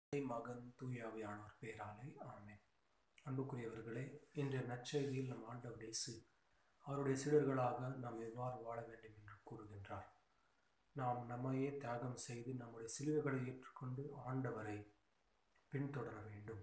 தந்தை, மகன் தூயாவியானவர் பெயராலே ஆமென் அன்புக்குரியவர்களே இன்றைய நற்செய்தியில் நம் ஆண்டவர் இயேசு அவருடைய சீடர்களாக நாம் எவ்வாறு வாழ வேண்டும் என்று கூறுகின்றார் நாம் நம்மையே தியாகம் செய்து நம்முடைய சிலுவைகளை ஏற்றுக்கொண்டு ஆண்டவரை பின்தொடர வேண்டும்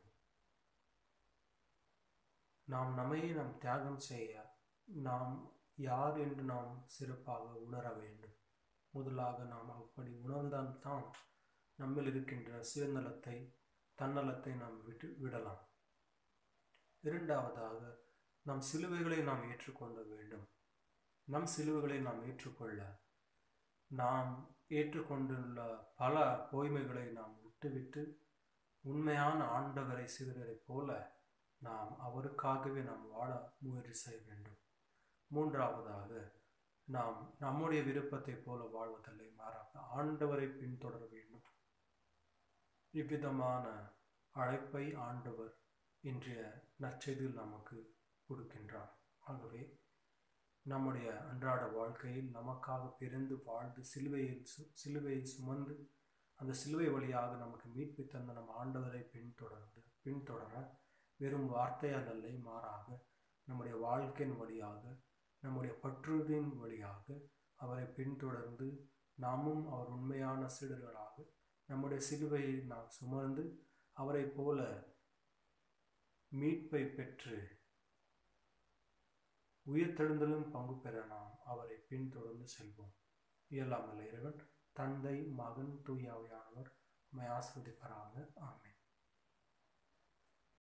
நாம் நம்மையே நாம் தியாகம் செய்ய நாம் யார் என்று நாம் சிறப்பாக உணர வேண்டும் முதலாக நாம் அப்படி உணர்ந்தால்தான் நம்மில் இருக்கின்ற சுயநலத்தை தன்னலத்தை நாம் விட்டு விடலாம் இரண்டாவதாக நம் சிலுவைகளை நாம் ஏற்றுக்கொள்ள வேண்டும் நம் சிலுவைகளை நாம் ஏற்றுக்கொள்ள நாம் ஏற்றுக்கொண்டுள்ள பல பொய்மைகளை நாம் விட்டுவிட்டு உண்மையான ஆண்டவரை சிறுவரைப் போல நாம் அவருக்காகவே நாம் வாழ முயற்சி செய்ய வேண்டும் மூன்றாவதாக நாம் நம்முடைய விருப்பத்தை போல வாழ்வதில்லை மாறாக ஆண்டவரை பின்தொடர வேண்டும் இவ்விதமான அழைப்பை ஆண்டவர் இன்றைய நற்செய்தியில் நமக்கு கொடுக்கின்றார் ஆகவே நம்முடைய அன்றாட வாழ்க்கையில் நமக்காக பிறந்து வாழ்ந்து சிலுவையில் சு சிலுவையை சுமந்து அந்த சிலுவை வழியாக நமக்கு மீட்பு தந்த நம் ஆண்டவரை பின்தொடர்ந்து பின்தொடர வெறும் வார்த்தையால் அல்ல மாறாக நம்முடைய வாழ்க்கையின் வழியாக நம்முடைய பற்றுதின் வழியாக அவரை பின்தொடர்ந்து நாமும் அவர் உண்மையான சீடர்களாக நம்முடைய சிலுவையை நாம் சுமந்து அவரை போல மீட்பை பெற்று உயிர்த்தெழுந்தலும் பங்கு பெற நாம் அவரை பின்தொடர்ந்து செல்வோம் இயலாமல் இறைவன் தந்தை மகன் தூயாவையானவர் உண்மை ஆசிரியப்பராக ஆமை